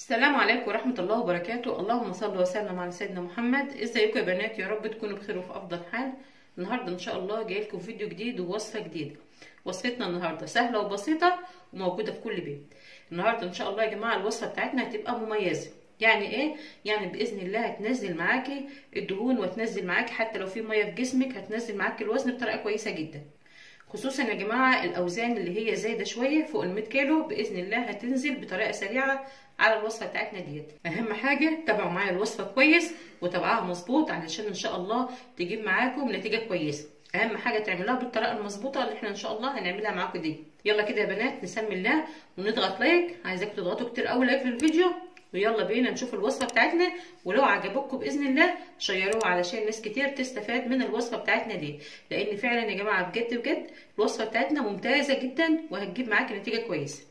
السلام عليكم ورحمة الله وبركاته اللهم صل وسلم على سيدنا محمد ازيكم يا بنات يا رب تكونوا بخير وفي افضل حال النهارده ان شاء الله جاي لكم فيديو جديد ووصفة جديدة وصفتنا النهارده سهلة وبسيطة وموجودة في كل بيت النهارده ان شاء الله يا جماعة الوصفة بتاعتنا هتبقى مميزة يعني ايه يعني باذن الله هتنزل معاكي الدهون وتنزل معاكي حتى لو في ميه في جسمك هتنزل معاكي الوزن بطريقه كويسه جدا خصوصا يا جماعه الاوزان اللي هي زايده شويه فوق ال 100 كيلو باذن الله هتنزل بطريقه سريعه على الوصفه بتاعتنا ديت اهم حاجه تابعوا معايا الوصفه كويس وتابعوها مظبوط علشان ان شاء الله تجيب معاكم نتيجه كويسه اهم حاجه تعملوها بالطريقه المظبوطه اللي احنا ان شاء الله هنعملها معاكم دي يلا كده يا بنات نسمي الله ونضغط لايك عايزاكم تضغطوا كتير قوي لايك للفيديو ويلا بينا نشوف الوصفه بتاعتنا ولو عجبتكم باذن الله شيروها علشان ناس كتير تستفاد من الوصفه بتاعتنا دي لان فعلا يا جماعه بجد بجد الوصفه بتاعتنا ممتازه جدا وهتجيب معاكي نتيجه كويسه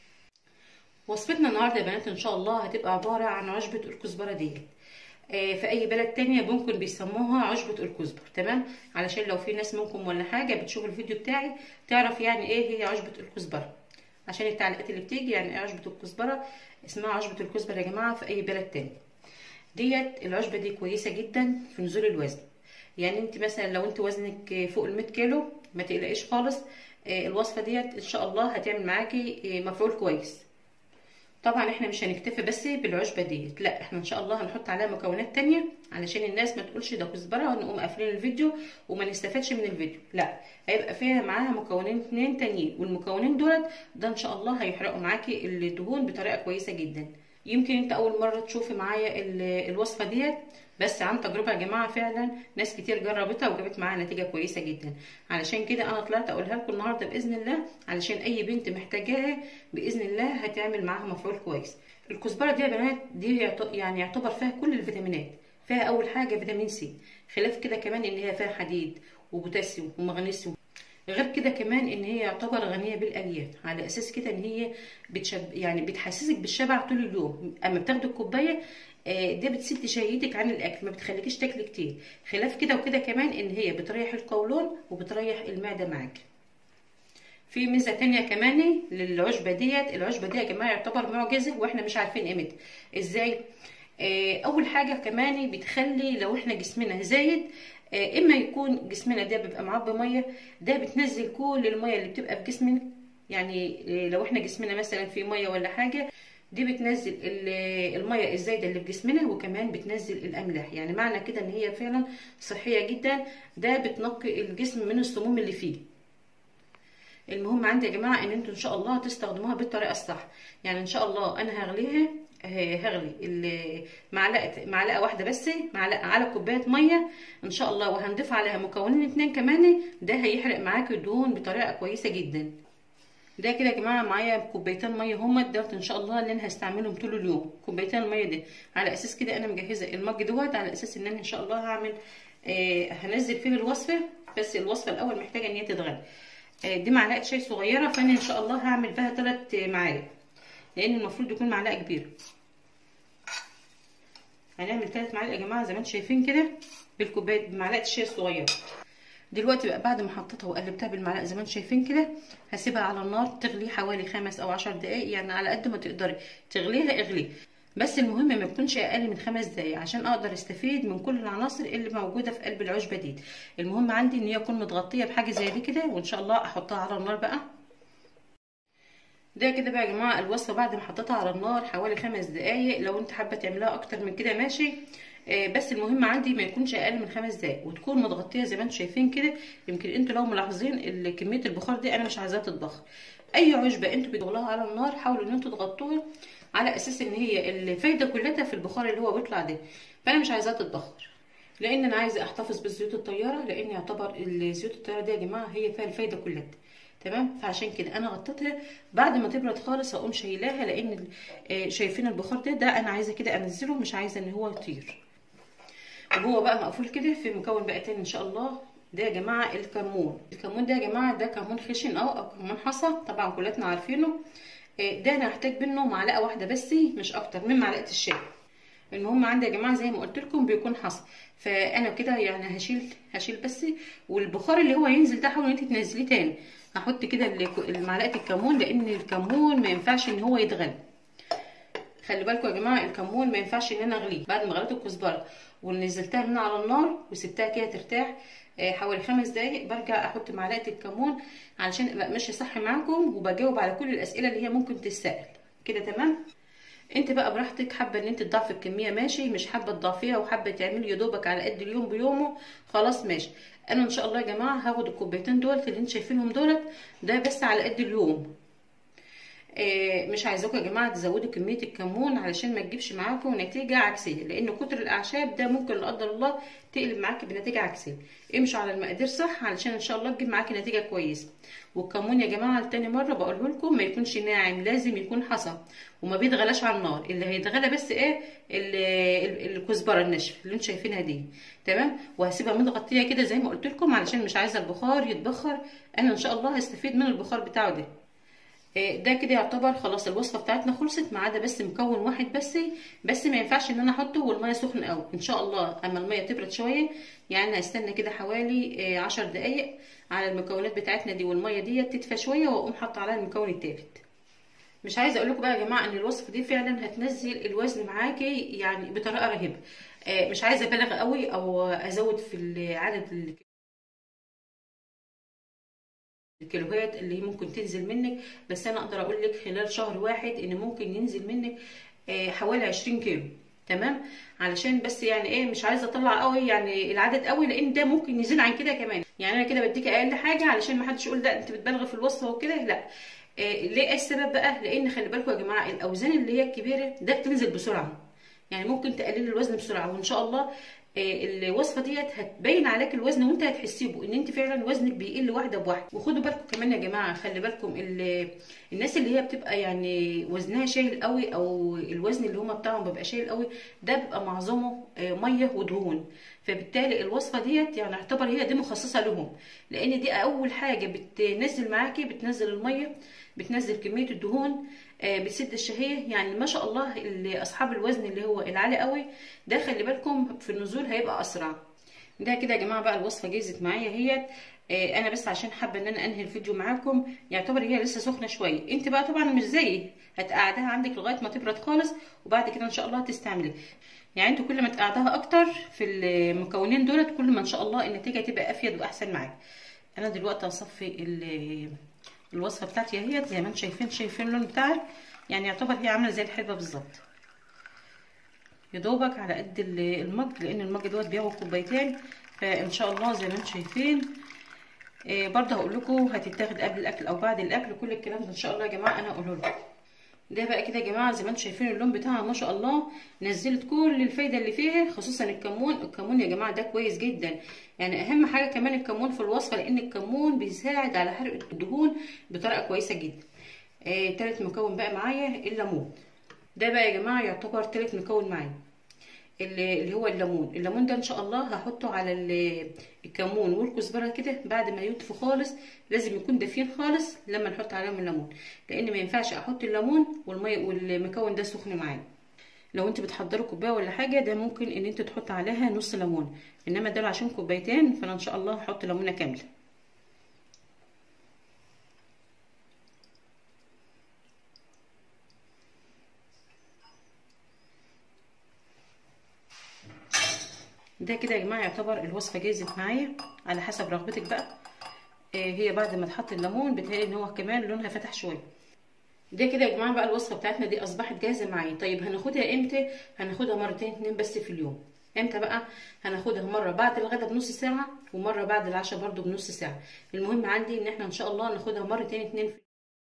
وصفتنا النهارده يا بنات ان شاء الله هتبقى عباره عن عشبه الكزبره ديت آه في اي بلد تانية ممكن بيسموها عشبة الكزبر تمام علشان لو في ناس منكم ولا حاجة بتشوف الفيديو بتاعي تعرف يعني ايه هي عشبة الكزبرة عشان التعليقات اللي بتيجي يعني ايه عشبة الكزبرة اسمها عشبة الكزبرة يا جماعة في اي بلد تاني ديت العشبة دي كويسة جدا في نزول الوزن يعني انت مثلا لو انت وزنك فوق ال 100 كيلو ما تقلقيش خالص آه الوصفة ديت ان شاء الله هتعمل معاكي آه مفعول كويس طبعا احنا مش هنكتفي بس بالعشبه ديت لا احنا ان شاء الله هنحط عليها مكونات تانية علشان الناس ما تقولش ده كزبره ونقوم قافلين الفيديو وما نستفادش من الفيديو لا هيبقى فيها معاها مكونين اتنين تانيين والمكونين دولت ده ان شاء الله هيحرقوا معاكي الدهون بطريقه كويسه جدا يمكن انت اول مره تشوفي معايا الوصفه ديت بس عن تجربه يا جماعه فعلا ناس كتير جربتها وجابت معاها نتيجه كويسه جدا علشان كده انا طلعت اقولها لكم النهارده باذن الله علشان اي بنت محتاجاها باذن الله هتعمل معاها مفعول كويس الكزبره دي يا بنات دي يعني يعتبر فيها كل الفيتامينات فيها اول حاجه فيتامين سي خلاف كده كمان ان هي فيها حديد وبوتاسيوم ومغنيسيوم غير كده كمان ان هي يعتبر غنيه بالالياف على اساس كده ان هي بتشب يعني بتحسسك بالشبع طول اليوم اما بتاخدي الكوبايه دي بتسد شهيتك عن الاكل ما بتخليكيش تاكلي كتير خلاف كده وكده كمان ان هي بتريح القولون وبتريح المعده معاكي في ميزه تانية كمان للعشبه ديت العشبه دي يا جماعه يعتبر معجزه واحنا مش عارفين قيمتها ازاي آه اول حاجه كمان بتخلي لو احنا جسمنا زايد آه اما يكون جسمنا ده بيبقى معبي ميه ده بتنزل كل الميه اللي بتبقى في جسمنا يعني آه لو احنا جسمنا مثلا في ميه ولا حاجه دي بتنزل الميه الزايده اللي في جسمنا وكمان بتنزل الاملاح يعني معنى كده ان هي فعلا صحيه جدا ده بتنقي الجسم من السموم اللي فيه المهم عندي يا جماعه ان انتوا ان شاء الله تستخدموها بالطريقه الصح يعني ان شاء الله انا هغليها هغلي معلقه معلقه واحده بس معلقه على كوبايه ميه ان شاء الله وهنضيف عليها مكونين اتنين كمان ده هيحرق معاكي الدهون بطريقه كويسه جدا ده كده يا جماعه معايا كوبايتين ميه هما دوت ان شاء الله اللي انا هستعملهم طول اليوم كوبايتين الميه دي على اساس كده انا مجهزه المج دوت على اساس ان انا ان شاء الله هعمل آه هنزل فيه الوصفه بس الوصفه الاول محتاجه ان هي تتغلي آه دي معلقه شاي صغيره فانا ان شاء الله هعمل بها ثلاث معالق لان المفروض يكون معلقه كبيره هنعمل ثلاث معالق يا جماعه زي ما انتم شايفين كده بالكوبايه بمعلقه الشاي الصغيره دلوقتي بقى بعد ما حطيتها وقلبتها بالمعلقه زي ما انتم شايفين كده هسيبها على النار تغلي حوالي خمس او عشر دقايق يعني على قد ما تقدري تغليها اغلي بس المهم ما يكونش اقل من خمس دقايق عشان اقدر استفيد من كل العناصر اللي موجوده في قلب العشبه دي المهم عندي ان هي تكون متغطيه بحاجه زي دي كده وان شاء الله احطها على النار بقى ده كده بقى يا جماعه الوصفه بعد ما حطيتها على النار حوالي خمس دقايق لو انت حابه تعملها اكتر من كده ماشي بس المهم عندي ما يكونش اقل من خمس دقايق وتكون متغطيه زي ما انتم شايفين كده يمكن انتوا لو ملاحظين كميه البخار دي انا مش عايزاها تتبخر اي عشبه انتوا بتغلوها على النار حاولوا ان انتوا تغطوها على اساس ان هي الفايده كلها في البخار اللي هو بيطلع ده فانا مش عايزاها تتبخر لان انا عايزه احتفظ بزيوت الطياره لان يعتبر زيوت الطياره دي يا جماعه هي فيها الفايده كلها تمام فعشان كده انا غطيتها بعد ما تبرد خالص هقوم شايلاها لان شايفين البخار ده ده انا عايزه كده انزله مش عايزه ان هو يطير وهو بقى مقفول كده في مكون بقى تاني ان شاء الله ده يا جماعه الكمون الكمون ده يا جماعه ده كمون خشن او او كمون حصى طبعا كلنا عارفينه ده انا هحتاج منه معلقه واحده بس مش اكتر من معلقه الشاي المهم عندي يا جماعه زي ما قلت لكم بيكون حصى فانا كده يعني هشيل هشيل بس والبخار اللي هو هينزل ده حاولي انت تنزليه تاني هحط كده معلقه الكمون لان الكمون ما ينفعش ان هو يتغلي خلي بالكم يا جماعه الكمون ما ينفعش ان انا اغليه بعد ما غليت الكزبره ونزلتها من على النار وسبتها كده ترتاح حوالي خمس دقايق برجع احط معلقه الكمون علشان ابقى ماشيه صح معاكم وبجاوب على كل الاسئله اللي هي ممكن تتسال كده تمام انت بقى براحتك حابه ان انت تضعفي الكميه ماشي مش حابه تضعفيها وحابه تعملي يا دوبك على قد اليوم بيومه خلاص ماشي انا ان شاء الله يا جماعه هاخد الكوبايتين دولت اللي انتوا شايفينهم دولت ده بس على قد اليوم آه مش عايزاكم يا جماعه تزودوا كميه الكمون علشان ما تجيبش معاكم نتيجه عكسيه لان كتر الاعشاب ده ممكن لا قدر الله تقلب معاكي بنتيجه عكسيه امشوا على المقادير صح علشان ان شاء الله تجيب معاكي نتيجه كويسه والكمون يا جماعه لتاني مره بقوله لكم ما يكونش ناعم لازم يكون حصى وما بيتغلاش على النار اللي هيتغلى بس ايه الكزبره الناشفه اللي انتوا شايفينها دي تمام وهسيبها متغطيه كده زي ما قلت لكم علشان مش عايزه البخار يتبخر انا ان شاء الله هستفيد من البخار بتاعه ده ده كده يعتبر خلاص الوصفه بتاعتنا خلصت ما عدا بس مكون واحد بس بس ما ينفعش ان انا احطه والميه سخنه قوي ان شاء الله اما الميه تبرد شويه يعني هستنى كده حوالي عشر دقايق على المكونات بتاعتنا دي والميه دي تدفى شويه واقوم حاطه عليها المكون التالت مش عايزه اقول لكم بقى يا جماعه ان الوصفه دي فعلا هتنزل الوزن معاكي يعني بطريقه رهيبه مش عايزه ابالغ قوي او ازود في عدد الكيلوهات اللي ممكن تنزل منك بس انا اقدر اقول لك خلال شهر واحد ان ممكن ينزل منك حوالي 20 كيلو تمام علشان بس يعني ايه مش عايزه اطلع قوي يعني العدد قوي لان ده ممكن يزيد عن كده كمان يعني انا كده بديك اقل حاجه علشان ما حدش يقول لا انت بتبالغي في الوصفه وكده لا إيه ليه ايه السبب بقى لان خلي بالكم يا جماعه الاوزان اللي هي الكبيره ده بتنزل بسرعه يعني ممكن تقللي الوزن بسرعه وان شاء الله الوصفه ديت هتبين عليك الوزن وانت هتحسيه ان انت فعلا وزنك بيقل واحده بواحده وخدوا بالكم كمان يا جماعه خلي بالكم الناس اللي هي بتبقى يعني وزنها شايل قوي او الوزن اللي هم بتاعهم بيبقى شايل قوي ده بيبقى معظمه ميه ودهون فبالتالي الوصفه ديت يعني اعتبر هي دي مخصصه لهم لان دي اول حاجه بتنزل معاكي بتنزل الميه بتنزل كميه الدهون بتسد الشهيه يعني ما شاء الله اللي اصحاب الوزن اللي هو العالي قوي ده خلي بالكم في النزول هيبقى اسرع ده كده يا جماعه بقى الوصفه جهزت معايا اهيت انا بس عشان حابه ان انا انهي الفيديو معاكم يعتبر هي لسه سخنه شويه انت بقى طبعا مش زيي هتقعدها عندك لغايه ما تبرد خالص وبعد كده ان شاء الله هتستعمليها يعني انتوا كل ما تقعدها اكتر في المكونين دولت كل ما ان شاء الله النتيجه تبقى افيد واحسن معاك انا دلوقتي هصفي الوصفه بتاعتي اهيت زي ما انتم شايفين شايفين اللون بتاعي يعني يعتبر هي عامله زي الحلبه بالظبط يا دوبك على قد المج لان المج دوت بياخد كوبايتين فان شاء الله زي ما انتم شايفين آه برضه هقول لكم هتتاخد قبل الاكل او بعد الاكل كل الكلام ده ان شاء الله يا جماعه انا هقوله لكم ده بقى كده يا جماعه زي ما انتم شايفين اللون بتاعها ما شاء الله نزلت كل الفايده اللي فيها خصوصا الكمون الكمون يا جماعه ده كويس جدا يعني اهم حاجه كمان الكمون في الوصفه لان الكمون بيساعد على حرق الدهون بطريقه كويسه جدا آه تالت مكون بقى معايا الليمون ده بقى يا جماعه يعتبر تالت مكون معايا اللي هو الليمون الليمون ده ان شاء الله هحطه على الكمون والكزبره كده بعد ما يطفوا خالص لازم يكون دافين خالص لما نحط عليهم الليمون لان ما ينفعش احط الليمون والميه والمكون ده سخن معايا لو انت بتحضروا كوبايه ولا حاجه ده ممكن ان انت تحط عليها نص ليمون انما ده عشان كوبايتين فانا ان شاء الله هحط ليمونه كامله ده كده يا جماعه يعتبر الوصفه جاهزه معايا على حسب رغبتك بقى آه هي بعد ما تحط الليمون بتهيألي ان هو كمان لونها فتح شويه ده كده يا جماعه بقى الوصفه بتاعتنا دي اصبحت جاهزه معايا طيب هناخدها امتى هناخدها مرتين اتنين بس في اليوم امتى بقى هناخدها مره بعد الغدا بنص ساعه ومره بعد العشاء برده بنص ساعه المهم عندي ان احنا ان شاء الله ناخدها مرتين اتنين في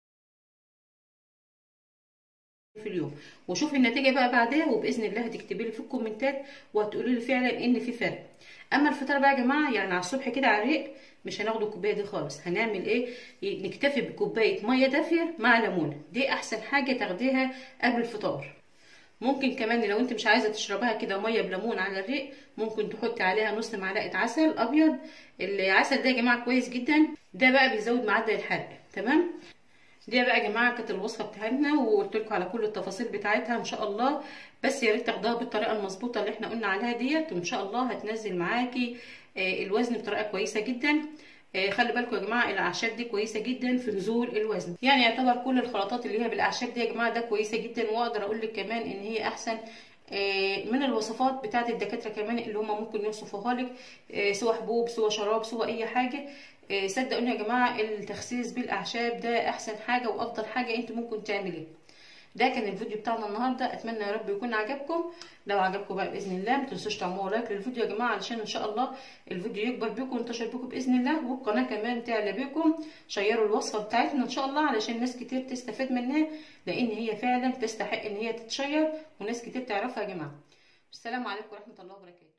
في اليوم وشوفي النتيجه بقى بعدها وباذن الله هتكتبي لي في الكومنتات وهتقولي لي فعلا ان في فرق اما الفطار بقى يا جماعه يعني على الصبح كده على الريق مش هناخد الكوبايه دي خالص هنعمل ايه نكتفي بكوبايه ميه دافيه مع ليمونه دي احسن حاجه تاخديها قبل الفطار ممكن كمان لو انت مش عايزه تشربها كده ميه بليمون على الريق ممكن تحطي عليها نص معلقه عسل ابيض العسل ده يا جماعه كويس جدا ده بقى بيزود معدل الحرق تمام دي بقى يا جماعه كانت الوصفه بتاعتنا وقلت لكم على كل التفاصيل بتاعتها ان شاء الله بس يا ريت تاخدوها بالطريقه المظبوطه اللي احنا قلنا عليها ديت وان شاء الله هتنزل معاكي الوزن بطريقه كويسه جدا آه خلي بالكم يا جماعه الاعشاب دي كويسه جدا في نزول الوزن يعني يعتبر كل الخلطات اللي هي بالاعشاب دي يا جماعه ده كويسه جدا واقدر اقول لك كمان ان هي احسن من الوصفات بتاعت الدكاتره كمان اللي هم ممكن يوصفوها لك سواء حبوب سواء شراب سواء اي حاجه صدقوني يا جماعه التخسيس بالاعشاب ده احسن حاجه وافضل حاجه انت ممكن تعمليها ده كان الفيديو بتاعنا النهارده اتمنى يا رب يكون عجبكم لو عجبكم بقى باذن الله ما تنسوش تعملوا لايك للفيديو يا جماعه علشان ان شاء الله الفيديو يكبر بيكم وينتشر بيكم باذن الله والقناه كمان تعلى بيكم شيروا الوصفه بتاعتنا ان شاء الله علشان ناس كتير تستفاد منها لان هي فعلا تستحق ان هي تتشير وناس كتير تعرفها يا جماعه السلام عليكم ورحمه الله وبركاته